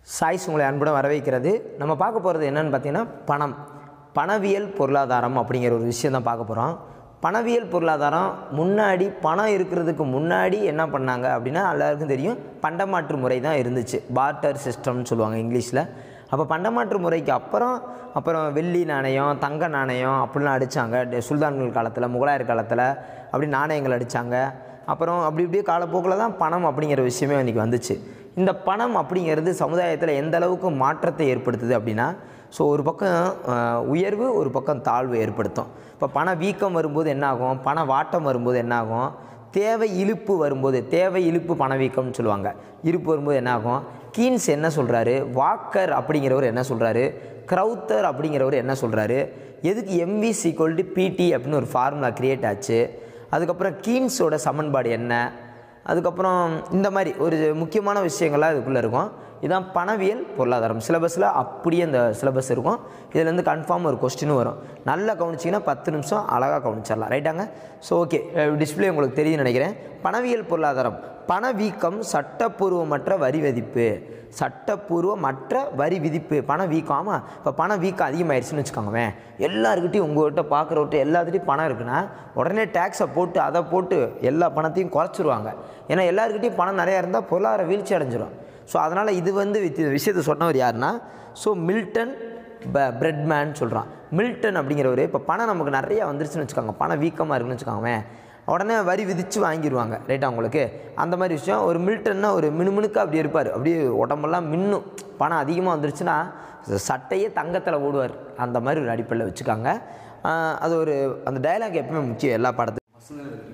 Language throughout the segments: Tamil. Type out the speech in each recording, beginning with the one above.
சாய்ஸ் உங்களை அன்புடன் வரவேற்கிறது நம்ம பார்க்க போகிறது என்னன்னு பார்த்தீங்கன்னா பணம் பணவியல் பொருளாதாரம் அப்படிங்கிற ஒரு விஷயம் தான் பார்க்க போகிறோம் பணவியல் பொருளாதாரம் முன்னாடி பணம் இருக்கிறதுக்கு முன்னாடி என்ன பண்ணாங்க அப்படின்னா எல்லாருக்கும் தெரியும் பண்டமாற்று முறை தான் இருந்துச்சு பார்ட்டர் சிஸ்டம்னு சொல்லுவாங்க இங்கிலீஷில் அப்போ பண்டமாற்று முறைக்கு அப்புறம் அப்புறம் வெள்ளி நாணயம் தங்க நாணயம் அப்படிலாம் அடித்தாங்க சுல்தான்கள் காலத்தில் முகலாயர் காலத்தில் அப்படி நாணயங்கள் அடித்தாங்க அப்புறம் அப்படி இப்படியே காலப்போக்கில் தான் பணம் அப்படிங்கிற விஷயமே இன்றைக்கி வந்துச்சு இந்த பணம் அப்படிங்கிறது சமுதாயத்தில் எந்த அளவுக்கு மாற்றத்தை ஏற்படுத்துது அப்படின்னா ஸோ ஒரு பக்கம் அஹ், உயர்வு ஒரு பக்கம் தாழ்வு ஏற்படுத்தும் இப்போ பண வீக்கம் வரும்போது என்ன ஆகும் பண வாட்டம் வரும்போது என்ன ஆகும் தேவை இழுப்பு வரும்போது தேவை இழுப்பு பணவீக்கம்னு சொல்லுவாங்க இருப்பு வரும்போது என்ன ஆகும் கீன்ஸ் என்ன சொல்கிறாரு வாக்கர் அப்படிங்கிறவர் என்ன சொல்கிறாரு க்ரௌத்தர் அப்படிங்கிறவர் என்ன சொல்கிறாரு எதுக்கு எம்வி சீக்வல் டு பிடி அப்படின்னு ஒரு ஃபார்முலா கிரியேட் ஆச்சு அதுக்கப்புறம் கீன்ஸோட சமன்பாடு என்ன அதுக்கப்புறம் இந்த மாதிரி ஒரு முக்கியமான விஷயங்கள்லாம் இதுக்குள்ளே இருக்கும் இதான் பணவியல் பொருளாதாரம் சிலபஸில் அப்படியே இந்த சிலபஸ் இருக்கும் இதுலேருந்து கன்ஃபார்ம் ஒரு கொஸ்டினும் வரும் நல்லா கவனிச்சிங்கன்னா பத்து நிமிஷம் அழகாக கவனிச்சிடலாம் ரைட்டாங்க ஸோ ஓகே டிஸ்பிளே உங்களுக்கு தெரியும்னு நினைக்கிறேன் பணவியல் பொருளாதாரம் பணவீக்கம் சட்டப்பூர்வமற்ற வரி விதிப்பு சட்டப்பூர்வமற்ற வரி விதிப்பு பண வீக்கம் ஆமாம் இப்போ பண வீக்கம் அதிகமாகிடுச்சுன்னு வச்சுக்கோங்களேன் எல்லாருக்கிட்டையும் உங்கள்கிட்ட பார்க்குறவர்கிட்ட எல்லாத்துட்டையும் பணம் இருக்குன்னா உடனே டேக்ஸை போட்டு அதை போட்டு எல்லா பணத்தையும் குறைச்சிருவாங்க ஏன்னா எல்லாருக்கிட்டையும் பணம் நிறையா இருந்தால் பொருளாதார வீழ்ச்சி அடைஞ்சிரும் ஸோ அதனால் இது வந்து வித் விஷயத்தை சொன்னவர் யாருன்னா ஸோ மில்டன் ப பிரெட்மேன் சொல்கிறான் மில்டன் அப்படிங்கிறவர் இப்போ பணம் நமக்கு நிறையா வந்துருச்சுன்னு வச்சுக்கோங்க பணம் வீக்கமாக இருக்குன்னு வச்சுக்கோங்களேன் உடனே வரி விதித்து வாங்கிடுவாங்க ரைட்டா உங்களுக்கு அந்த மாதிரி விஷயம் ஒரு மில்டன்னா ஒரு மினுமினுக்கு அப்படி இருப்பார் அப்படியே உடம்பெல்லாம் மின்னும் பணம் அதிகமாக வந்துருச்சுன்னா சட்டையே தங்கத்தில் ஓடுவார் அந்த மாதிரி ஒரு அடிப்படையில் வச்சுக்காங்க ஆஹ் அது ஒரு அந்த டயலாக் எப்பவுமே முக்கியம் எல்லா படத்துக்கும்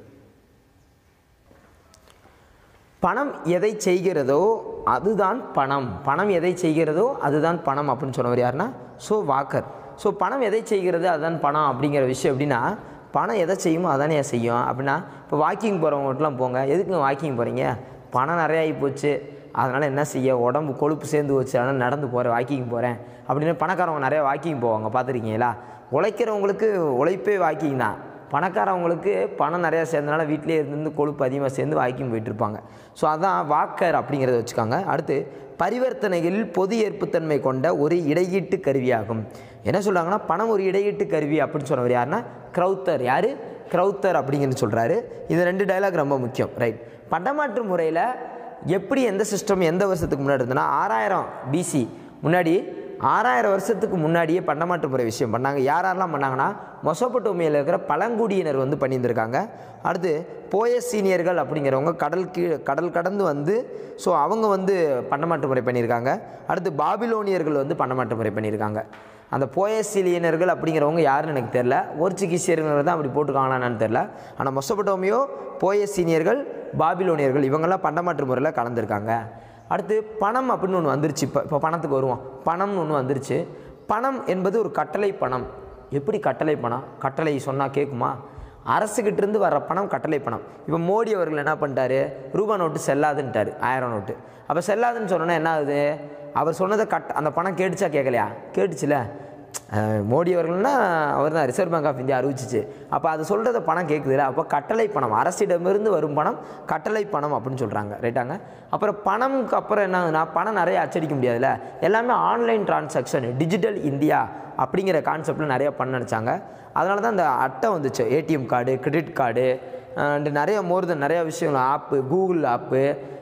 பணம் எதை செய்கிறதோ அதுதான் பணம் பணம் எதை செய்கிறதோ அதுதான் பணம் அப்படின்னு சொன்னவர் யாருன்னா ஸோ வாக்கர் ஸோ பணம் எதை செய்கிறது அதுதான் பணம் அப்படிங்கிற விஷயம் எப்படின்னா பணம் எதை செய்யுமோ அதானே செய்யும் அப்படின்னா இப்போ வாக்கிங் போகிறவங்கட்டலாம் போங்க எதுக்கு வாக்கிங் போகிறீங்க பணம் நிறையா ஆகி போச்சு அதனால் என்ன செய்ய உடம்பு கொழுப்பு சேர்ந்து வச்சு அதனால் நடந்து போகிறேன் வாக்கிங் போகிறேன் அப்படின்னு பணக்காரவங்க நிறையா வாக்கிங் போவாங்க பார்த்துருக்கீங்களா உழைக்கிறவங்களுக்கு உழைப்பே வாக்கிங் தான் பணக்காரவங்களுக்கு பணம் நிறையா சேர்ந்தனால வீட்டிலே இருந்து கொழுப்பு அதிகமாக சேர்ந்து வாக்கிங் போயிட்டு இருப்பாங்க ஸோ அதான் வாக்கர் அப்படிங்கிறத வச்சுக்காங்க அடுத்து பரிவர்த்தனைகளில் பொது ஏற்புத்தன்மை கொண்ட ஒரு இடையீட்டு கருவியாகும் என்ன சொல்கிறாங்கன்னா பணம் ஒரு இடையீட்டு கருவி அப்படின்னு சொன்னவர் யாருன்னா க்ரௌத்தர் யார் க்ரௌத்தர் அப்படிங்கிறது சொல்கிறாரு இது ரெண்டு டயலாக் ரொம்ப முக்கியம் ரைட் பண்டமாற்று முறையில் எப்படி எந்த சிஸ்டம் எந்த வருஷத்துக்கு முன்னாடி இருந்ததுன்னா ஆறாயிரம் பிசி முன்னாடி ஆறாயிரம் வருஷத்துக்கு முன்னாடியே பண்டமாற்று முறை விஷயம் பண்ணாங்க யார் யாரெல்லாம் பண்ணாங்கன்னா மொசப்பட்டோமியில் இருக்கிற பழங்குடியினர் வந்து பண்ணியிருந்திருக்காங்க அடுத்து போயசீனியர்கள் அப்படிங்கிறவங்க கடல் கீழ் கடல் கடந்து வந்து ஸோ அவங்க வந்து பண்டமாற்று முறை பண்ணியிருக்காங்க அடுத்து பாபிலோனியர்கள் வந்து பண்டமாற்று முறை பண்ணியிருக்காங்க அந்த போயசீலியனர்கள் அப்படிங்கிறவங்க யாருன்னு எனக்கு தெரில போர்ச்சுகீசியர்கள் தான் அப்படி போட்டுருக்காங்களான்னு தெரில ஆனால் மொசப்பட்டோமியோ போயசீனியர்கள் பாபிலோனியர்கள் இவங்கெல்லாம் பண்டமாற்று முறையில் கலந்துருக்காங்க அடுத்து பணம் அப்படின்னு ஒன்று வந்துருச்சு இப்போ இப்போ பணத்துக்கு வருவோம் பணம்னு ஒன்று வந்துருச்சு பணம் என்பது ஒரு கட்டளை பணம் எப்படி கட்டளை பணம் கட்டளை சொன்னால் கேட்குமா அரசுகிட்ட இருந்து வர பணம் கட்டளை பணம் இப்போ மோடி அவர்கள் என்ன பண்ணிட்டாரு ரூபா நோட்டு செல்லாதுன்ட்டாரு ஆயிரம் நோட்டு அப்போ செல்லாதுன்னு சொன்னோன்னா என்ன ஆகுது அவர் சொன்னதை கட் அந்த பணம் கேட்டுச்சா கேட்கலையா கேட்டுச்சுல அஹ் மோடி அவர்கள்னா அவர் தான் ரிசர்வ் பேங்க் ஆஃப் இந்தியா அறிவிச்சிச்சு அப்போ அது சொல்கிறத பணம் கேட்குதுல அப்போ கட்டளை பணம் அரசிடமிருந்து வரும் பணம் கட்டளை பணம் அப்படின்னு சொல்கிறாங்க ரைட்டாங்க அப்புறம் பணம்க்கு அப்புறம் என்ன ஆகுதுன்னா பணம் நிறைய அச்சடிக்க முடியாதுல்ல எல்லாமே ஆன்லைன் டிரான்சாக்ஷன் டிஜிட்டல் இந்தியா அப்படிங்கிற கான்செப்டில் நிறைய பண்ண நினச்சாங்க அதனால தான் இந்த அட்டை வந்துச்சு ATM card credit card and நிறைய மோர் தென் நிறைய விஷயங்கள் ஆப்பு கூகுள் ஆப்பு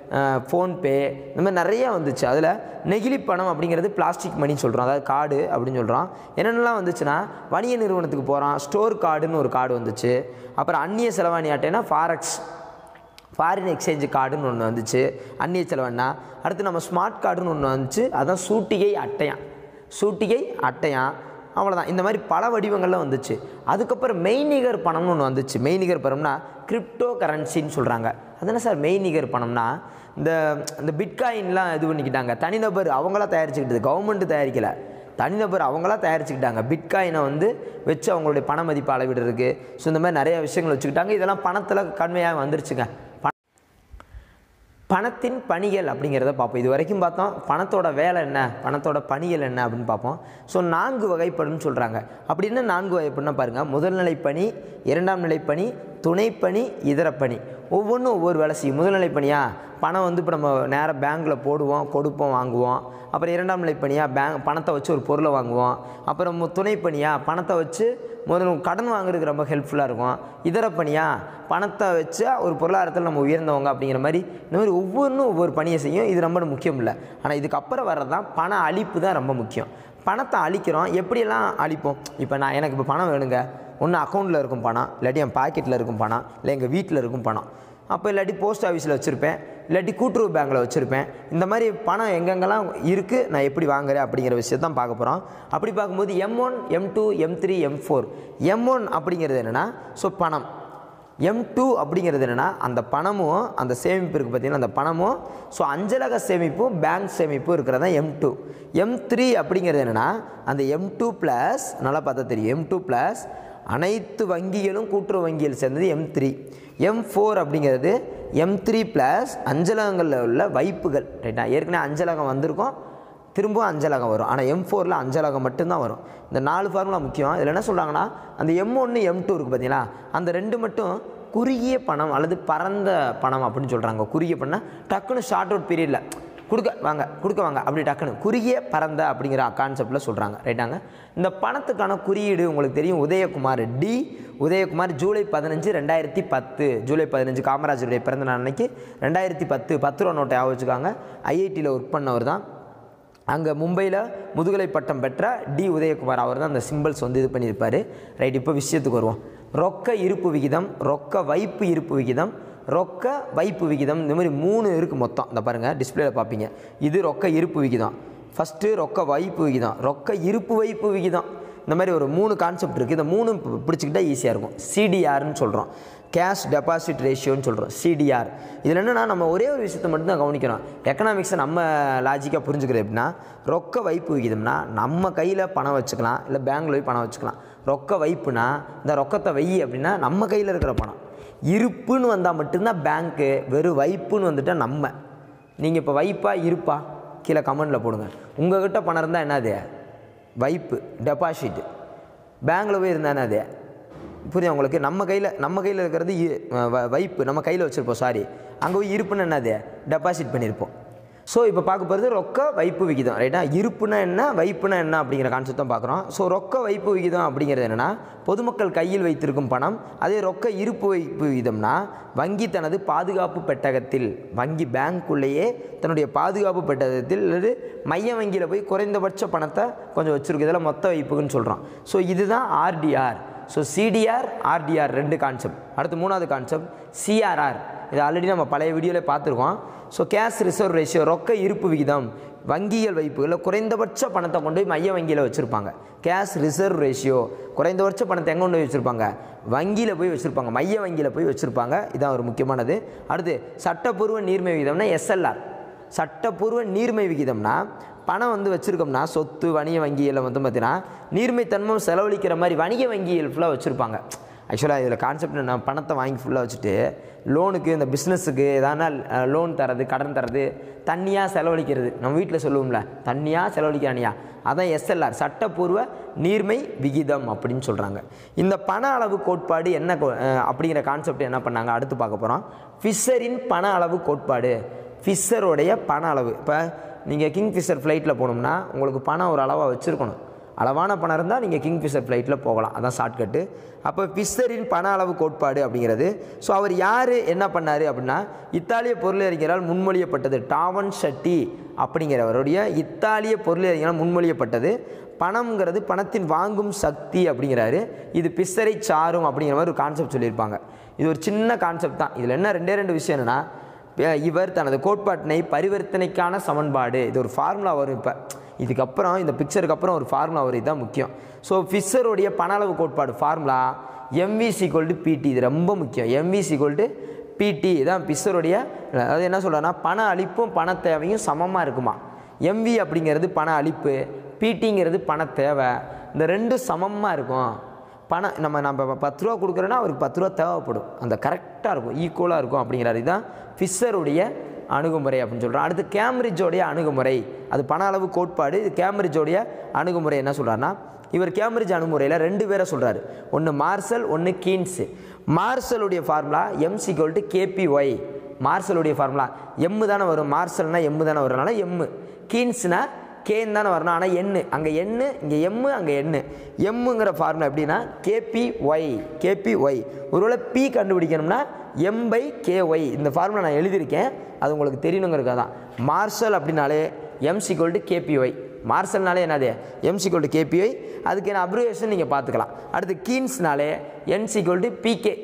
ஃபோன்பே இந்த மாதிரி நிறைய வந்துச்சு அதில் நெகிழி பணம் அப்படிங்கிறது பிளாஸ்டிக் மணின்னு சொல்கிறோம் அதாவது கார்டு அப்படின்னு சொல்கிறோம் என்னென்னலாம் வந்துச்சுன்னா வணிக நிறுவனத்துக்கு போகிறோம் ஸ்டோர் கார்டுன்னு ஒரு கார்டு வந்துச்சு அப்புறம் அந்நிய செலவாணி அட்டைனா ஃபாரெக்ஸ் ஃபாரின் எக்ஸ்சேஞ்சு கார்டுன்னு ஒன்று வந்துச்சு அந்நிய செலவண்ணா அடுத்து நம்ம ஸ்மார்ட் கார்டுன்னு ஒன்று வந்துச்சு அதான் சூட்டிகை அட்டையான் சூட்டிகை அட்டையான் அவ்வளோதான் இந்த மாதிரி பல வடிவங்களில் வந்துச்சு அதுக்கப்புறம் மெய்நிகர் பணம்னு ஒன்று வந்துச்சு மெய்நிகர் பணம்னா கிரிப்டோ கரன்சின்னு சொல்கிறாங்க அது என்ன சார் மெய்நிகர் பணம்னா இந்த இந்த பிட்காயின்லாம் இது பண்ணிக்கிட்டாங்க தனிநபர் அவங்களா தயாரிச்சுக்கிட்டது கவர்மெண்ட் தயாரிக்கலை தனிநபர் அவங்களா தயாரிச்சுக்கிட்டாங்க பிட்காயினை வந்து வச்சு அவங்களுடைய பண மதிப்பை அளவிடுறதுக்கு ஸோ இந்த மாதிரி நிறைய விஷயங்கள் வச்சுக்கிட்டாங்க இதெல்லாம் பணத்தில் கண்மையாக வந்துருச்சுங்க பண பணத்தின் பணிகள் அப்படிங்கிறத பார்ப்போம் இது வரைக்கும் பார்த்தோம் பணத்தோட வேலை என்ன பணத்தோட பணிகள் என்ன அப்படின்னு பார்ப்போம் ஸோ நான்கு வகைப்படுன்னு சொல்கிறாங்க அப்படின்னா நான்கு வகைப்படுனா பாருங்கள் முதல் நிலை பணி இரண்டாம் நிலை பணி துணைப்பணி இதரப்பணி ஒவ்வொன்றும் ஒவ்வொரு வேலை செய்யும் முதல்நிலை பணியா பணம் வந்து இப்போ நம்ம நேராக பேங்க்கில் போடுவோம் கொடுப்போம் வாங்குவோம் அப்புறம் இரண்டாம் நிலை பணியா பேங்க் பணத்தை வச்சு ஒரு பொருளை வாங்குவோம் அப்புறம் மு- துணைப்பணியா பணத்தை வச்சு முதல்ல கடன் வாங்குறதுக்கு ரொம்ப ஹெல்ப்ஃபுல்லாக இருக்கும் இதர பணியா பணத்தை வச்சு ஒரு பொருளாதாரத்தில் நம்ம உயர்ந்தவங்க அப்படிங்கிற மாதிரி இந்த மாதிரி ஒவ்வொன்றும் ஒவ்வொரு பணியை செய்யும் இது ரொம்ப முக்கியம் இல்லை ஆனால் இதுக்கப்புறம் வர்றது தான் பண அழிப்பு தான் ரொம்ப முக்கியம் பணத்தை அழிக்கிறோம் எப்படியெல்லாம் அழிப்போம் இப்போ நான் எனக்கு இப்போ பணம் வேணுங்க ஒன்று அக்கௌண்ட்டில் இருக்கும் பணம் இல்லாட்டி என் பாக்கெட்டில் இருக்கும் பணம் இல்லை எங்கள் வீட்டில் இருக்கும் பணம் அப்போ இல்லாட்டி போஸ்ட் ஆஃபீஸில் வச்சுருப்பேன் இல்லாட்டி கூட்டுறவு பேங்க்கில் வச்சுருப்பேன் இந்த மாதிரி பணம் எங்கெங்கெல்லாம் இருக்குது நான் எப்படி வாங்குறேன் அப்படிங்கிற விஷயத்தான் பார்க்க போகிறோம் அப்படி பார்க்கும்போது M one M two M three M four M one அப்படிங்கிறது என்னென்னா ஸோ பணம் எம் டூ அப்படிங்கிறது என்னென்னா அந்த பணமும் அந்த சேமிப்பு இருக்குது பார்த்தீங்கன்னா அந்த பணமும் ஸோ அஞ்சலக சேமிப்பும் பேங்க் சேமிப்பும் இருக்கிறது தான் எம் டூ எம் த்ரீ அப்படிங்கிறது என்னென்னா அந்த எம் டூ ப்ளஸ் நல்லா பார்த்தா தெரியும் எம் டூ ப்ளஸ் அனைத்து வங்கிகளும் கூட்டுறவு வங்கிகள் சேர்ந்தது எம் த்ரீ எம் ஃபோர் அப்படிங்கிறது எம் த்ரீ ப்ளஸ் அஞ்சலகங்களில் உள்ள வைப்புகள் ரைட்டா ஏற்கனவே அஞ்சலகம் வந்திருக்கும் திரும்பவும் அஞ்சலகம் வரும் ஆனால் எம் ஃபோரில் அஞ்சலகம் மட்டும்தான் வரும் இந்த நாலு ஃபார்முலா முக்கியம் இதில் என்ன சொல்கிறாங்கன்னா அந்த எம் ஒன்று எம் டூ இருக்குது பார்த்தீங்களா அந்த ரெண்டு மட்டும் குறுகிய பணம் அல்லது பரந்த பணம் அப்படின்னு சொல்கிறாங்க குறுகிய பணம் டக்குன்னு ஷார்ட் அவுட் பீரியடில் கொடுக்க வாங்க கொடுக்க வாங்க அப்படி டக்குன்னு குறுகிய பரந்த அப்படிங்கிற கான்செப்டில் சொல்கிறாங்க ரைட்டாங்க இந்த பணத்துக்கான குறியீடு உங்களுக்கு தெரியும் உதயகுமார் டி உதயகுமார் ஜூலை பதினஞ்சு ரெண்டாயிரத்தி பத்து ஜூலை பதினஞ்சு காமராஜருடைய பிறந்த நாள் அன்னைக்கு ரெண்டாயிரத்தி பத்து பத்து ரூபா நோட்டை ஞாபகம் வச்சுக்காங்க ஐஐடியில் ஒர்க் பண்ணவர் தான் அங்கே மும்பையில் முதுகலை பட்டம் பெற்ற டி உதயகுமார் அவர் தான் அந்த சிம்பிள்ஸ் வந்து இது பண்ணியிருப்பார் ரைட் இப்போ விஷயத்துக்கு வருவோம் ரொக்க இருப்பு விகிதம் ரொக்க வைப்பு இருப்பு விகிதம் ரொக்க வைப்பு விகிதம் இந்த மாதிரி மூணு இருக்குது மொத்தம் இந்த பாருங்கள் டிஸ்பிளேல பார்ப்பீங்க இது ரொக்க இருப்பு விகிதம் ஃபஸ்ட்டு ரொக்க வைப்பு விகிதம் ரொக்க இருப்பு வைப்பு விகிதம் இந்த மாதிரி ஒரு மூணு கான்செப்ட் இருக்குது இந்த மூணு பி- பிடிச்சிக்கிட்டா ஈஸியாக இருக்கும் சிடிஆர்னு சொல்கிறோம் கேஷ் டெபாசிட் ரேஷியோன்னு சொல்கிறோம் சிடிஆர் இதில் என்னென்னா நம்ம ஒரே ஒரு விஷயத்தை மட்டும்தான் கவனிக்கணும் எக்கனாமிக்ஸை நம்ம லாஜிக்காக புரிஞ்சுக்கிறது எப்படின்னா ரொக்க வைப்பு விகிதம்னா நம்ம கையில் பணம் வச்சுக்கலாம் இல்லை பேங்க்ல போய் பணம் வச்சுக்கலாம் ரொக்க வைப்புனா இந்த ரொக்கத்தை வை அப்படின்னா நம்ம கையில் இருக்கிற பணம் இருப்புன்னு வந்தால் மட்டும்தான் பேங்க்கு வெறும் வைப்புன்னு வந்துட்டால் நம்ம நீங்கள் இப்போ வைப்பா இருப்பா கீழே கமெண்டில் போடுங்க உங்ககிட்ட பணம் இருந்தால் என்னது வைப்பு டெபாசிட் பேங்க்கில் போய் இருந்தால் என்னது புரியுது உங்களுக்கு நம்ம கையில் நம்ம கையில் இருக்கிறது இ- வ- வைப்பு நம்ம கையில் வச்சுருப்போம் சாரி அங்கே போய் இருப்புன்னு என்னது டெபாசிட் பண்ணியிருப்போம் ஸோ இப்போ பார்க்க போகிறது ரொக்க வைப்பு விகிதம் ரைட்டா இருப்புனா என்ன வைப்புனா என்ன அப்படிங்கிற கான்செப்ட் தான் பார்க்குறோம் ஸோ ரொக்க வைப்பு விகிதம் அப்படிங்கிறது என்னென்னா பொதுமக்கள் கையில் வைத்திருக்கும் பணம் அதே ரொக்க இருப்பு வைப்பு விகிதம்னா வங்கி தனது பாதுகாப்பு பெட்டகத்தில் வங்கி பேங்க்குள்ளேயே தன்னுடைய பாதுகாப்பு பெட்டகத்தில் அல்லது மைய வங்கியில் போய் குறைந்தபட்ச பணத்தை கொஞ்சம் வச்சுருக்கு இதெல்லாம் மொத்த வைப்புக்குன்னு சொல்கிறோம் ஸோ இதுதான் ஆர்டிஆர் ஸோ சிடிஆர் ஆர்டிஆர் ரெண்டு கான்செப்ட் அடுத்து மூணாவது கான்செப்ட் சிஆர்ஆர் இது ஆல்ரெடி நம்ம பழைய வீடியோவில் பார்த்துருக்கோம் ஸோ கேஷ் ரிசர்வ் ரேஷியோ ரொக்க இருப்பு விகிதம் வங்கிகள் வைப்புகளில் குறைந்தபட்ச பணத்தை கொண்டு போய் மைய வங்கியில் வச்சுருப்பாங்க கேஷ் ரிசர்வ் ரேஷியோ குறைந்தபட்ச பணத்தை எங்கே கொண்டு போய் வச்சுருப்பாங்க வங்கியில் போய் வச்சுருப்பாங்க மைய வங்கியில் போய் வச்சுருப்பாங்க இதான் ஒரு முக்கியமானது அடுத்து சட்டப்பூர்வ நீர்மை விகிதம்னா எஸ்எல்ஆர் சட்டப்பூர்வ நீர்மை விகிதம்னா பணம் வந்து வச்சுருக்கோம்னா சொத்து வணிக வங்கியில் வந்து பார்த்தீங்கன்னா நீர்மை தன்மம் செலவழிக்கிற மாதிரி வணிக வங்கிகள் ஃபுல்லாக வச்சுருப்பாங்க ஆக்சுவலாக இதில் கான்செப்ட் நான் பணத்தை வாங்கி ஃபுல்லாக வச்சுட்டு லோனுக்கு இந்த பிஸ்னஸுக்கு எதானா லோன் தரது கடன் தரது தண்ணியாக செலவழிக்கிறது நம்ம வீட்டில் சொல்லுவோம்ல தண்ணியாக செலவழிக்கிறானியா அதான் எஸ்எல்ஆர் சட்டப்பூர்வ நீர்மை விகிதம் அப்படின்னு சொல்கிறாங்க இந்த பண அளவு கோட்பாடு என்ன கோ- அஹ் அப்படிங்கிற கான்செப்ட் என்ன பண்ணாங்க அடுத்து பார்க்க போகிறோம் ஃபிஷரின் பண அளவு கோட்பாடு ஃபிஷருடைய பண அளவு இப்போ நீங்கள் கிங் ஃபிஷர் ஃப்ளைட்டில் போகணும்னா உங்களுக்கு பணம் ஒரு அளவாக வச்சுருக்கணும் அளவான பணம் இருந்தால் நீங்கள் கிங் ஃபிஷர் ஃப்ளைட்டில் போகலாம் அதான் ஷார்ட்கட்டு அப்போ ஃபிஷரின் பண அளவு கோட்பாடு அப்படிங்கிறது ஸோ அவர் யார் என்ன பண்ணார் அப்படின்னா இத்தாலிய பொருளறிஞரால் முன்மொழியப்பட்டது டாவன் ஷட்டி அப்படிங்கிறவருடைய இத்தாலிய பொருளறிஞரால் முன்மொழியப்பட்டது பணம்ங்கிறது பணத்தின் வாங்கும் சக்தி அப்படிங்கிறாரு இது பிசரை சாரும் அப்படிங்கிற மாதிரி ஒரு கான்செப்ட் சொல்லியிருப்பாங்க இது ஒரு சின்ன கான்செப்ட் தான் இதில் என்ன ரெண்டே ரெண்டு விஷயம் என்னென்னா ப- இவர் தனது கோட்பாட்டினை பரிவர்த்தனைக்கான சமன்பாடு இது ஒரு ஃபார்முலா வரும் இப்போ இதுக்கப்புறம் இந்த பிக்சருக்கு அப்புறம் ஒரு ஃபார்முலா வரும் இதுதான் முக்கியம் ஸோ ஃபிஷருடைய பண அளவு கோட்பாடு ஃபார்முலா எம்வி சீக்வல் டு பிடி இது ரொம்ப முக்கியம் எம்வி சீக்வல் டு பிடி இதான் பிஷருடைய அதாவது என்ன சொல்கிறேன்னா பண அளிப்பும் பண தேவையும் சமமாக இருக்குமா எம்வி அப்படிங்கிறது பண அளிப்பு பிடிங்கிறது பண தேவை இந்த ரெண்டும் சமமாக இருக்கும் பணம் நம்ம நம்ம பத்து ரூபா கொடுக்குறோன்னா அவருக்கு பத்து ரூபா தேவைப்படும் அந்த கரெக்டாக இருக்கும் ஈக்குவலாக இருக்கும் அப்படிங்கிறாரு இதுதான் ஃபிஷருடைய அணுகுமுறை அப்படின்னு சொல்கிறோம் அடுத்து கேம்பிரிட்ஜோடைய அணுகுமுறை அது பண அளவு கோட்பாடு இது கேம்பிரிட்ஜோடைய அணுகுமுறை என்ன சொல்கிறாருன்னா இவர் கேம்பிரிட்ஜ் அணுமுறையில் ரெண்டு பேரை சொல்கிறாரு ஒன்று மார்சல் ஒன்று கீன்ஸு மார்சலுடைய formula Ms equal to KPY மார்சலுடைய ஃபார்முலா எம்மு தானே வரும் மார்சல்னா எம்மு தானே வரும்னால எம்மு கீன்ஸ்னா கேன்னு தானே வரணும் ஆனால் எண்ணு அங்கே எண்ணு இங்கே எம்மு அங்கே எண்ணு எம்முங்கிற ஃபார்முலா எப்படின்னா கேபி ஒய் கேபி ஒய் ஒருவேளை பி கண்டுபிடிக்கணும்னா எம் பை கே ஒய் இந்த ஃபார்முலா நான் எழுதியிருக்கேன் அது உங்களுக்கு தெரியணுங்கிறதுக்காக தான் மார்சல் அப்படின்னாலே M equal to KP Y மார்சல்னாலே என்னது M equal to KP Y அதுக்கு என்ன அப்ரிவேஷன் நீங்கள் பார்த்துக்கலாம் அடுத்து கீன்ஸ்னாலே என் சிக்வல் டு பிகே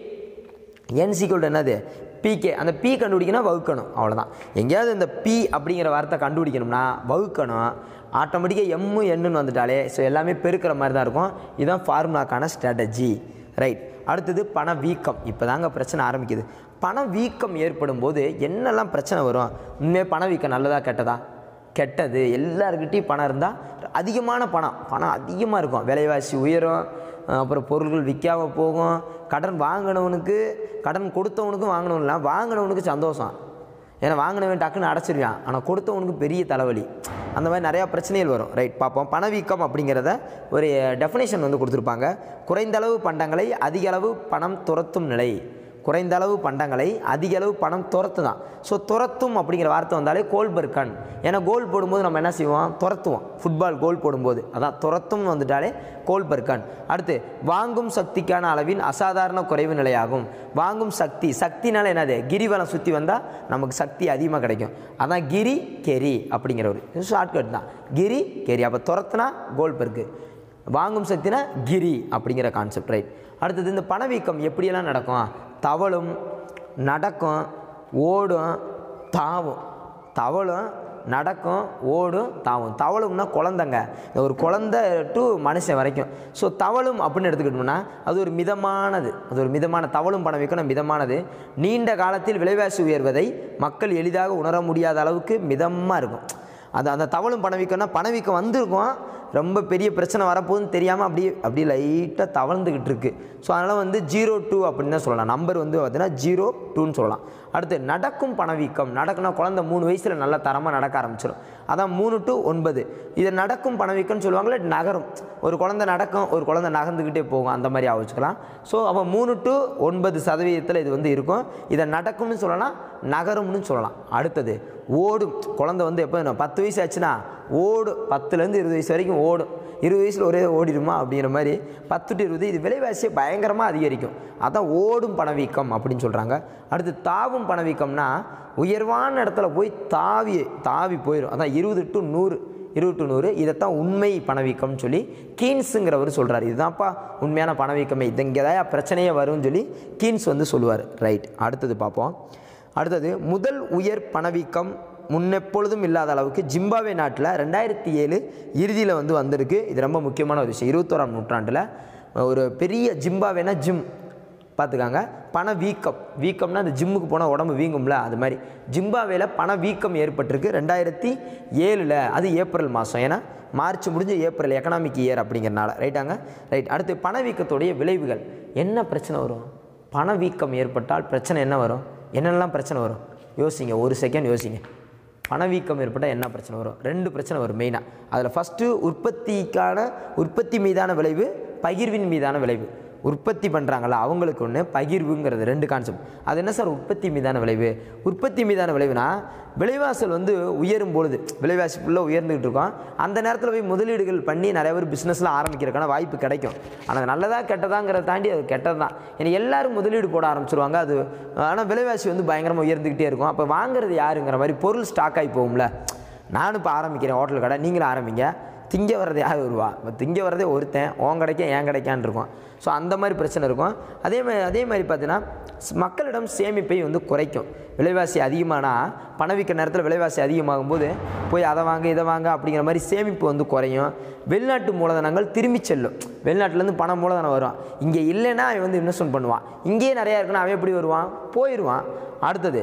என் சிக்வல் என்னது பிகே அந்த பி கண்டுபிடிக்கணும் வகுக்கணும் அவ்வளோதான் எங்கேயாவது இந்த பி அப்படிங்கிற வார்த்தை கண்டுபிடிக்கணும்னா வகுக்கணும் ஆட்டோமேட்டிக்காக எம்மு எண்ணுன்னு வந்துட்டாலே ஸோ எல்லாமே பெருக்கிற மாதிரி தான் இருக்கும் இதுதான் ஃபார்முலாக்கான ஸ்ட்ராட்டஜி ரைட் அடுத்தது பண வீக்கம் இப்போ தாங்க பிரச்சனை ஆரம்பிக்குது பண வீக்கம் ஏற்படும் போது என்னெல்லாம் பிரச்சனை வரும் உண்மையே பண வீக்கம் நல்லதா கெட்டதா கெட்டது எல்லாருக்கிட்டையும் பணம் இருந்தால் அதிகமான பணம் பணம் அதிகமாக இருக்கும் விலைவாசி உயரும் அஹ் அப்புறம் பொருள்கள் விற்காம போகும் கடன் வாங்கினவனுக்கு கடன் கொடுத்தவனுக்கும் வாங்கினவன்லாம் வாங்கினவனுக்கு சந்தோஷம் ஏன்னா வாங்கினவன் டக்குன்னு அடைச்சிருவான் ஆனால் கொடுத்தவனுக்கு பெரிய தலைவலி அந்த மாதிரி நிறையா பிரச்சனைகள் வரும் ரைட் பார்ப்போம் பணவீக்கம் அப்படிங்கிறத ஒரு டெஃபினேஷன் வந்து கொடுத்துருப்பாங்க குறைந்த அளவு பண்டங்களை அதிக அளவு பணம் துரத்தும் நிலை குறைந்த அளவு பண்டங்களை அதிக அளவு பணம் துரத்து தான் ஸோ துரத்தும் அப்படிங்கிற வார்த்தை வந்தாலே கோல் பர்கன் ஏன்னா கோல் போடும்போது நம்ம என்ன செய்வோம் துரத்துவோம் ஃபுட்பால் கோல் போடும்போது அதான் துரத்தும்னு வந்துட்டாலே கோல் பர்கன் அடுத்து வாங்கும் சக்திக்கான அளவின் அசாதாரண குறைவு நிலையாகும் வாங்கும் சக்தி சக்தினால என்னது கிரிவலம் சுற்றி வந்தால் நமக்கு சக்தி அதிகமாக கிடைக்கும் அதான் கிரி கெரி அப்படிங்கிற ஒரு ஷார்ட்கட் தான் கிரி கெரி அப்போ துரத்துனா கோல் பர்க்கு வாங்கும் சக்தினா கிரி அப்படிங்கிற கான்செப்ட் ரைட் அடுத்தது இந்த பணவீக்கம் எப்படியெல்லாம் நடக்கும் தவளும் நடக்கும் ஓடும் தாவும் தவளும் நடக்கும் ஓடும் தாவும் தவளும்னா குழந்தைங்க இந்த ஒரு குழந்தை டு மனுஷன் வரைக்கும் ஸோ தவளும் அப்படின்னு எடுத்துக்கிட்டோம்னா அது ஒரு மிதமானது அது ஒரு மிதமான தவளும் பணவீக்கம் மிதமானது நீண்ட காலத்தில் விலைவாசி உயர்வதை மக்கள் எளிதாக உணர முடியாத அளவுக்கு மிதமாக இருக்கும் அது அந்த தவளும் பணவீக்கம்னா பணவீக்கம் வந்திருக்கும் ரொம்ப பெரிய பிரச்சனை வரப்போகுதுன்னு தெரியாமல் அப்படியே அப்படியே லைட்டாக தவழ்ந்துக்கிட்டு இருக்கு ஸோ அதனால் வந்து ஜீரோ டூ அப்படின்னு தான் சொல்லலாம் நம்பர் வந்து பார்த்தீங்கன்னா ஜீரோ டூன்னு சொல்லலாம் அடுத்து நடக்கும் பணவீக்கம் நடக்குன்னா குழந்தை மூணு வயசில் நல்லா தரமாக நடக்க ஆரம்பிச்சிடும் அதான் மூணு டு ஒன்பது இது நடக்கும் பணவீக்கம்னு சொல்லுவாங்களே நகரும் ஒரு குழந்தை நடக்கும் ஒரு குழந்தை நகர்ந்துக்கிட்டே போகும் அந்த மாதிரி ஆவச்சுக்கலாம் ஸோ அப்போ மூணு டு ஒன்பது சதவீதத்தில் இது வந்து இருக்கும் இதை நடக்கும்னு சொல்லலாம் நகரும்னு சொல்லலாம் அடுத்தது ஓடும் குழந்தை வந்து எப்போ பத்து வயசு ஆச்சுன்னா ஓடும் பத்துலேருந்து இருபது வயசு வரைக்கும் ஓடும் இருபது வயசில் ஒரே ஓடிடுமா அப்படிங்கிற மாதிரி பத்து டு இருபது இது விலைவாசியை பயங்கரமாக அதிகரிக்கும் அதான் ஓடும் பணவீக்கம் அப்படின்னு சொல்கிறாங்க அடுத்து தாவும் பணவீக்கம்னா உயர்வான இடத்துல போய் தாவி தாவி போயிடும் அதான் இருபது டு நூறு இருபது டு நூறு இதைத்தான் உண்மை பணவீக்கம்னு சொல்லி கீன்ஸுங்கிறவர் சொல்கிறார் இதுதான்ப்பா உண்மையான பணவீக்கமே இது இங்கே தான் பிரச்சனையே வரும்னு சொல்லி கீன்ஸ் வந்து சொல்லுவார் ரைட் அடுத்தது பார்ப்போம் அடுத்தது முதல் உயர் பணவீக்கம் முன்னெப்பொழுதும் இல்லாத அளவுக்கு ஜிம்பாவே நாட்டில் ரெண்டாயிரத்தி ஏழு இறுதியில் வந்து வந்திருக்கு இது ரொம்ப முக்கியமான ஒரு விஷயம் இருபத்தோராம் நூற்றாண்டில் ஒரு பெரிய ஜிம்பாவேனா ஜிம் பார்த்துக்காங்க பண வீக்கம் வீக்கம்னா அந்த ஜிம்முக்கு போனால் உடம்பு வீங்கும்ல அது மாதிரி ஜிம்பாவேல பண வீக்கம் ஏற்பட்டிருக்கு ரெண்டாயிரத்தி ஏழில் அது ஏப்ரல் மாதம் ஏன்னா மார்ச் முடிஞ்சு ஏப்ரல் எக்கனாமிக் இயர் அப்படிங்கிறனால ரைட்டாங்க ரைட் அடுத்து பணவீக்கத்துடைய விளைவுகள் என்ன பிரச்சனை வரும் பணவீக்கம் ஏற்பட்டால் பிரச்சனை என்ன வரும் என்னென்னலாம் பிரச்சனை வரும் யோசிங்க ஒரு செகண்ட் யோசிங்க பணவீக்கம் ஏற்பட்டால் என்ன பிரச்சனை வரும் ரெண்டு பிரச்சனை வரும் மெயினாக அதில் ஃபஸ்ட்டு உற்பத்திக்கான உற்பத்தி மீதான விளைவு பகிர்வின் மீதான விளைவு உற்பத்தி பண்ணுறாங்கல்ல அவங்களுக்கு ஒன்று பகிர்வுங்கிறது ரெண்டு கான்செப்ட் அது என்ன சார் உற்பத்தி மீதான விளைவு உற்பத்தி மீதான விளைவுனா விலைவாசல் வந்து உயரும் பொழுது விலைவாசி ஃபுல்லாக உயர்ந்துகிட்டு இருக்கோம் அந்த நேரத்தில் போய் முதலீடுகள் பண்ணி நிறைய பேர் பிஸ்னஸ்லாம் ஆரம்பிக்கிறதுக்கான வாய்ப்பு கிடைக்கும் ஆனால் நல்லதா கெட்டதாங்கிறத தாண்டி அது கெட்டது தான் ஏன்னா எல்லாரும் முதலீடு போட ஆரம்பிச்சிருவாங்க அது ஆனால் விலைவாசி வந்து பயங்கரமாக உயர்ந்துக்கிட்டே இருக்கும் அப்போ வாங்குறது யாருங்கிற மாதிரி பொருள் ஸ்டாக் ஆகி போகும்ல நானும் இப்போ ஆரம்பிக்கிறேன் ஹோட்டல் கடை நீங்களும் ஆரம்பிங்க திங்க வர்றது யார் வருவா இப்போ திங்க வர்றதே ஒருத்தன் உன் கிடைக்க என் கிடைக்கான்னு இருக்கும் ஸோ அந்த மாதிரி பிரச்சனை இருக்கும் அதே மாதிரி அதே மாதிரி பார்த்தீங்கன்னா ஸ்- மக்களிடம் சேமிப்பை வந்து குறைக்கும் விலைவாசி அதிகமானால் பணவீக்க நேரத்தில் விலைவாசி அதிகமாகும் போது போய் அதை வாங்க இதை வாங்க அப்படிங்கிற மாதிரி சேமிப்பு வந்து குறையும் வெளிநாட்டு மூலதனங்கள் திரும்பி செல்லும் வெளிநாட்டிலேருந்து பணம் மூலதனம் வரும் இங்கே இல்லைன்னா அவன் வந்து இன்வெஸ்ட்மெண்ட் பண்ணுவான் இங்கேயே நிறையா இருக்குன்னா அவன் எப்படி வருவான் போயிடுவான் அடுத்தது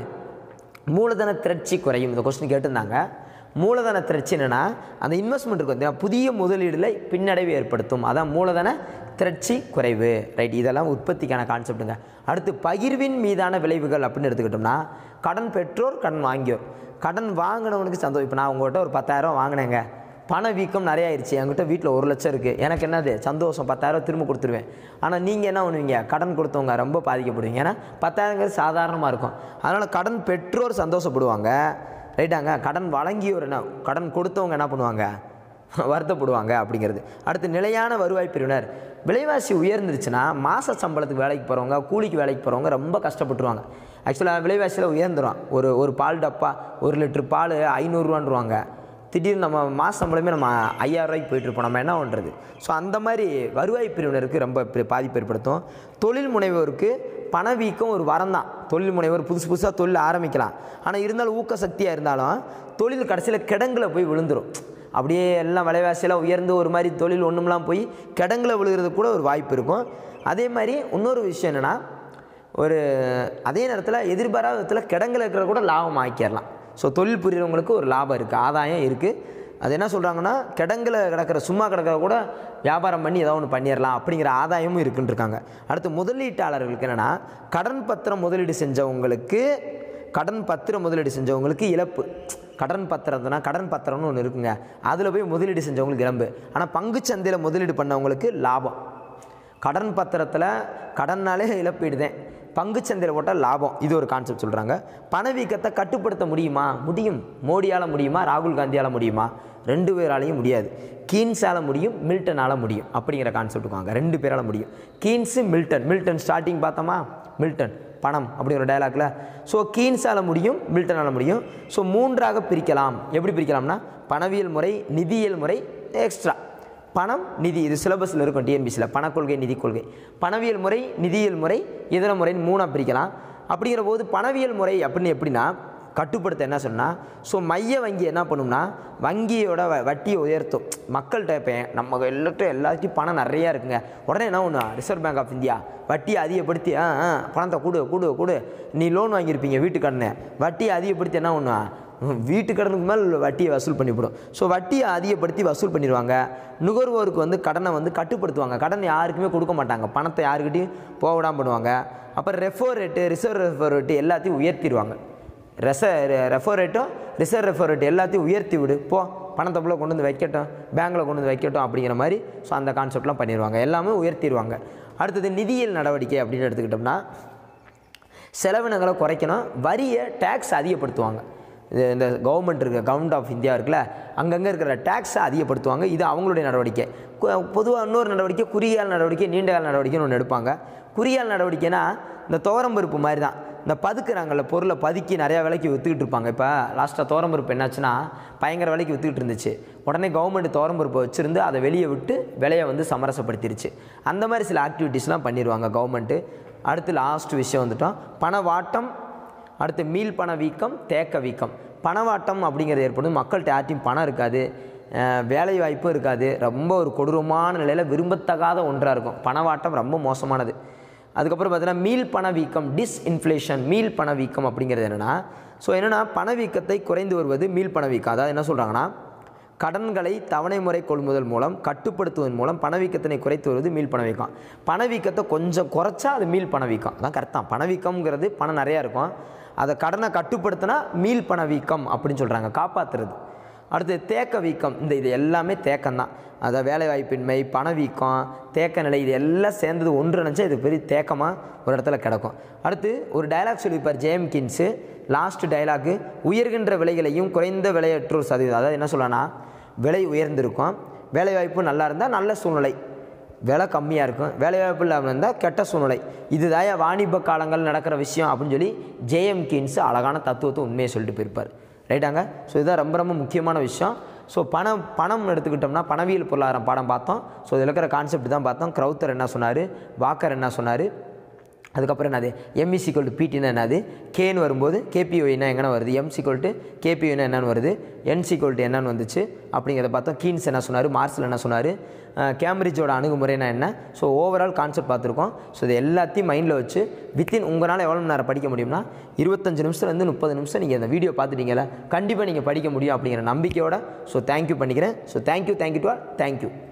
மூலதன திரட்சி குறையும் இந்த கொஸ்டின் கேட்டிருந்தாங்க மூலதன திரட்சி என்னன்னா அந்த இன்வெஸ்ட்மெண்ட் இருக்கும் பார்த்தீங்களா, புதிய முதலீடுல பின்னடைவு ஏற்படுத்தும் அதான் மூலதன திரட்சி குறைவு ரைட் இதெல்லாம் உற்பத்திக்கான கான்செப்ட்டுங்க அடுத்து பகிர்வின் மீதான விளைவுகள் அப்படின்னு எடுத்துக்கிட்டோம்னா கடன் பெற்றோர் கடன் வாங்கியோர் கடன் வாங்கினவனுக்கு சந்தோஷம் இப்போ நான் உங்கள்கிட்ட ஒரு பத்தாயிரம் வாங்கினேங்க பண வீக்கம் நிறைய ஆயிடுச்சு என்கிட்ட வீட்டில் ஒரு லட்சம் இருக்குது எனக்கு என்னது சந்தோஷம் பத்தாயிரம் திரும்ப கொடுத்துருவேன் ஆனால் நீங்கள் என்ன பண்ணுவீங்க கடன் கொடுத்தவங்க ரொம்ப பாதிக்கப்படுவீங்க ஏன்னா பத்தாயிரங்கிறது சாதாரணமாக இருக்கும் அதனால் கடன் பெற்றோர் சந்தோஷப்படுவாங்க ரைட்டாங்க கடன் வழங்கியோர் என்ன கடன் கொடுத்தவங்க என்ன பண்ணுவாங்க வருத்தப்படுவாங்க அப்படிங்கிறது அடுத்து நிலையான வருவாய் பிரிவினர் விலைவாசி உயர்ந்துருச்சுன்னா மாத சம்பளத்துக்கு வேலைக்கு போகிறவங்க கூலிக்கு வேலைக்கு போகிறவங்க ரொம்ப கஷ்டப்பட்டுருவாங்க ஆக்சுவலாக விலைவாசியில் உயர்ந்துடும் ஒரு ஒரு பால் டப்பா ஒரு லிட்டர் பால் ஐநூறுரூவான்ருவாங்க திடீர்னு நம்ம மாத சம்பளமே நம்ம ஐயாயிரம் ரூபாய்க்கு போயிட்டுருப்போம் நம்ம என்ன பண்ணுறது ஸோ அந்த மாதிரி வருவாய் பிரிவினருக்கு ரொம்ப பெ- பாதிப்பு ஏற்படுத்தும் தொழில் முனைவோருக்கு பணவீக்கம் ஒரு வரம் தான் தொழில் முனைவர் புதுசு புதுசாக தொழில் ஆரம்பிக்கலாம் ஆனால் இருந்தாலும் ஊக்க சக்தியாக இருந்தாலும் தொழில் கடைசியில் கிடங்குல போய் விழுந்துரும் அப்படியே எல்லாம் விலைவாசியெல்லாம் உயர்ந்து ஒரு மாதிரி தொழில் ஒன்றும்லாம் போய் கிடங்குல விழுகிறது கூட ஒரு வாய்ப்பு இருக்கும் அதே மாதிரி இன்னொரு விஷயம் என்னென்னா ஒரு அதே நேரத்தில் எதிர்பாராத விதத்தில் கிடங்குல இருக்கிற கூட லாபம் ஆக்கிடலாம் ஸோ தொழில் புரியறவங்களுக்கு ஒரு லாபம் இருக்குது ஆதாயம் இருக்குது அது என்ன சொல்கிறாங்கன்னா கிடங்குல கிடக்கிற சும்மா கிடக்கிற கூட வியாபாரம் பண்ணி ஏதோ ஒன்று பண்ணிடலாம் அப்படிங்கிற ஆதாயமும் இருக்குன்னு இருக்காங்க அடுத்து முதலீட்டாளர்களுக்கு என்னென்னா கடன் பத்திரம் முதலீடு செஞ்சவங்களுக்கு கடன் பத்திரம் முதலீடு செஞ்சவங்களுக்கு இழப்பு கடன் பத்திரம்னா கடன் பத்திரம்னு ஒன்று இருக்குங்க அதில் போய் முதலீடு செஞ்சவங்களுக்கு இழப்பு ஆனால் பங்குச்சந்தையில் முதலீடு பண்ணவங்களுக்கு லாபம் கடன் பத்திரத்தில் கடன்னாலே இழப்பீடு தான் பங்குச்சந்தையில் போட்டால் லாபம் இது ஒரு கான்செப்ட் சொல்கிறாங்க பணவீக்கத்தை கட்டுப்படுத்த முடியுமா முடியும் மோடியால் முடியுமா ராகுல் காந்தியால் முடியுமா ரெண்டு பேராலையும் முடியாது கீன்ஸால் முடியும் மில்டனால் முடியும் அப்படிங்கிற கான்செப்ட் வாங்க ரெண்டு பேரால் முடியும் கீன்ஸு மில்டன் மில்டன் ஸ்டார்டிங் பார்த்தோமா மில்டன் பணம் அப்படிங்கிற டயலாக்ல ஸோ கீன்ஸால் முடியும் மில்டனால் முடியும் ஸோ மூன்றாக பிரிக்கலாம் எப்படி பிரிக்கலாம்னா பணவியல் முறை நிதியியல் முறை எக்ஸ்ட்ரா பணம் நிதி இது சிலபஸில் இருக்கும் டிஎன்பிசியில் பணக்கொள்கை நிதி கொள்கை பணவியல் முறை நிதியியல் முறை இதர முறைன்னு மூணாக பிரிக்கலாம் அப்படிங்கிற போது பணவியல் முறை அப்படின்னு எப்படின்னா கட்டுப்படுத்த என்ன சொன்னால் ஸோ மைய வங்கி என்ன பண்ணும்னா வங்கியோட வ வட்டியை உயர்த்தும் மக்கள்கிட்ட இப்போ நம்ம எல்லாத்தையும் எல்லாத்தையும் பணம் நிறையா இருக்குங்க உடனே என்ன ஒன்று ரிசர்வ் பேங்க் ஆஃப் இந்தியா வட்டியை அதிகப்படுத்தி ஆ ஆ பணத்தை கொடு கொடு கொடு நீ லோன் வாங்கியிருப்பீங்க வீட்டு கடனை வட்டியை அதிகப்படுத்தி என்ன ஒன்று வீட்டு கடனுக்கு மேல் வட்டியை வசூல் பண்ணிவிடும் ஸோ வட்டியை அதிகப்படுத்தி வசூல் பண்ணிடுவாங்க நுகர்வோருக்கு வந்து கடனை வந்து கட்டுப்படுத்துவாங்க கடன் யாருக்குமே கொடுக்க மாட்டாங்க பணத்தை யாருக்கிட்டையும் போக விடாம பண்ணுவாங்க அப்புறம் repo rate reserve repo rate எல்லாத்தையும் உயர்த்திடுவாங்க ரெச ரெஃபோ ரேட்டும் ரிசர்வ் ரெஃபோ ரேட்டு எல்லாத்தையும் உயர்த்தி விடு போ பணத்தை போல கொண்டு வந்து வைக்கட்டும் பேங்க்கில் கொண்டு வந்து வைக்கட்டும் அப்படிங்கிற மாதிரி ஸோ அந்த கான்செப்ட்லாம் பண்ணிடுவாங்க எல்லாமே உயர்த்திடுவாங்க அடுத்தது நிதியியல் நடவடிக்கை அப்படின்னு எடுத்துக்கிட்டோம்னா செலவினங்களை குறைக்கணும் வரியை டேக்ஸ் அதிகப்படுத்துவாங்க இது இந்த கவர்மெண்ட் இருக்க கவர்மெண்ட் ஆஃப் இந்தியா இருக்குல்ல அங்கங்கே இருக்கிற டேக்ஸை அதிகப்படுத்துவாங்க இது அவங்களுடைய நடவடிக்கை பொதுவாக இன்னொரு நடவடிக்கை குறுகியால் நடவடிக்கை நீண்டகால நடவடிக்கைன்னு ஒன்று எடுப்பாங்க குறுகியால் நடவடிக்கைனா இந்த துவரம்பருப்பு மாதிரி தான் இந்த பதுக்குறாங்கல்ல பொருளை பதுக்கி நிறையா விலைக்கு விற்றுக்கிட்டு இருப்பாங்க இப்போ லாஸ்ட்டாக துவரம்பருப்பு என்னாச்சுன்னா பயங்கர விலைக்கு விற்றுக்கிட்டு இருந்துச்சு உடனே கவர்மெண்ட் துவரம்பருப்பை வச்சுருந்து அதை வெளியே விட்டு விலையை வந்து சமரசப்படுத்திருச்சு அந்த மாதிரி சில ஆக்டிவிட்டீஸ்லாம் பண்ணிடுவாங்க கவர்மெண்ட்டு அடுத்து லாஸ்ட் விஷயம் வந்துட்டோம் பணவாட்டம் அடுத்து மீள் பண வீக்கம் தேக்க வீக்கம் பணவாட்டம் அப்படிங்கிறது ஏற்படும் மக்கள்கிட்ட யார்ட்டையும் பணம் இருக்காது அஹ் வேலை வாய்ப்பும் இருக்காது ரொம்ப ஒரு கொடூரமான நிலையில் விரும்பத்தகாத ஒன்றாக இருக்கும் பணவாட்டம் ரொம்ப மோசமானது அதுக்கப்புறம் பார்த்தீங்கன்னா மீள் பண வீக்கம் டிஸ்இன்ஃப்ளேஷன் மீள் பண வீக்கம் அப்படிங்கிறது என்னென்னா ஸோ என்னென்னா பணவீக்கத்தை குறைந்து வருவது மீள் பணவீக்கம் அதாவது என்ன சொல்கிறாங்கன்னா கடன்களை தவணை முறை கொள்முதல் மூலம் கட்டுப்படுத்துவதன் மூலம் பணவீக்கத்தினை குறைத்து வருவது மீள் பணவீக்கம் பணவீக்கத்தை கொஞ்சம் குறைச்சா அது மீள் பணவீக்கம் அதான் கரெக்ட் தான் பணவீக்கம்ங்கிறது பணம் நிறையா இருக்கும் அதை கடனை கட்டுப்படுத்தினா மீள் பணவீக்கம் அப்படின்னு சொல்கிறாங்க காப்பாற்றுறது அடுத்து தேக்க வீக்கம் இந்த இது எல்லாமே தேக்கம் தான் அதாவது வேலைவாய்ப்பின்மை பணவீக்கம் தேக்க நிலை இது எல்லாம் சேர்ந்தது ஒன்றிணைச்சா இது பெரிய தேக்கமாக ஒரு இடத்துல கிடக்கும் அடுத்து ஒரு டயலாக் சொல்லியிருப்பார் ஜேஎம் கின்ஸு லாஸ்ட் டயலாக்கு உயர்கின்ற விலைகளையும் குறைந்த விலையற்றோர் சதவீதம் அதாவது என்ன சொல்லனா விலை உயர்ந்திருக்கும் வேலைவாய்ப்பு நல்லா இருந்தால் நல்ல சூழ்நிலை விலை கம்மியாக இருக்கும் வேலைவாய்ப்பு இல்லாமல் இருந்தால் கெட்ட சூழ்நிலை இதுதான் வாணிப காலங்கள் நடக்கிற விஷயம் அப்படின்னு சொல்லி ஜேஎம் கின்ஸ் அழகான தத்துவத்தை உண்மையை சொல்லிட்டு போயிருப்பார் ரைட்டாங்க ஸோ இதுதான் ரொம்ப ரொம்ப முக்கியமான விஷயம் ஸோ பணம் பணம் எடுத்துக்கிட்டோம்னா பணவியல் பொருளாதாரம் பாடம் பார்த்தோம் ஸோ இதில் இருக்கிற கான்செப்ட் தான் பார்த்தோம் க்ரௌத்தர் என்ன சொன்னார் வாக்கர் என்ன சொன்னார் அதுக்கப்புறம் என்னது எம்இ சிக்வல் டு பிடினா என்னது கேன்னு வரும்போது கேபிஓனா எங்கே வருது எம் சிக்வல் டு கேபிஓனா என்னன்னு வருது என் சிக்வல் டு என்னன்னு வந்துச்சு அப்படிங்கிறத பார்த்தோம் கீன்ஸ் என்ன சொன்னார் மார்சல் என்ன சொன்னார் கேம்பிரிட்ஜோட அணுகுமுறைனா என்ன ஸோ ஓவரால் கான்செப்ட் பார்த்துருக்கோம் ஸோ இது எல்லாத்தையும் மைண்டில் வச்சு வித்தின் உங்களால் எவ்வளோ மணி நேரம் படிக்க முடியும்னா இருபத்தஞ்சு நிமிஷத்துலேருந்து முப்பது நிமிஷம் நீங்கள் இந்த வீடியோ பார்த்துட்டீங்களா கண்டிப்பாக நீங்கள் படிக்க முடியும் அப்படிங்கிற நம்பிக்கையோட ஸோ தேங்க்யூ பண்ணிக்கிறேன் so thank you thank you to all thank you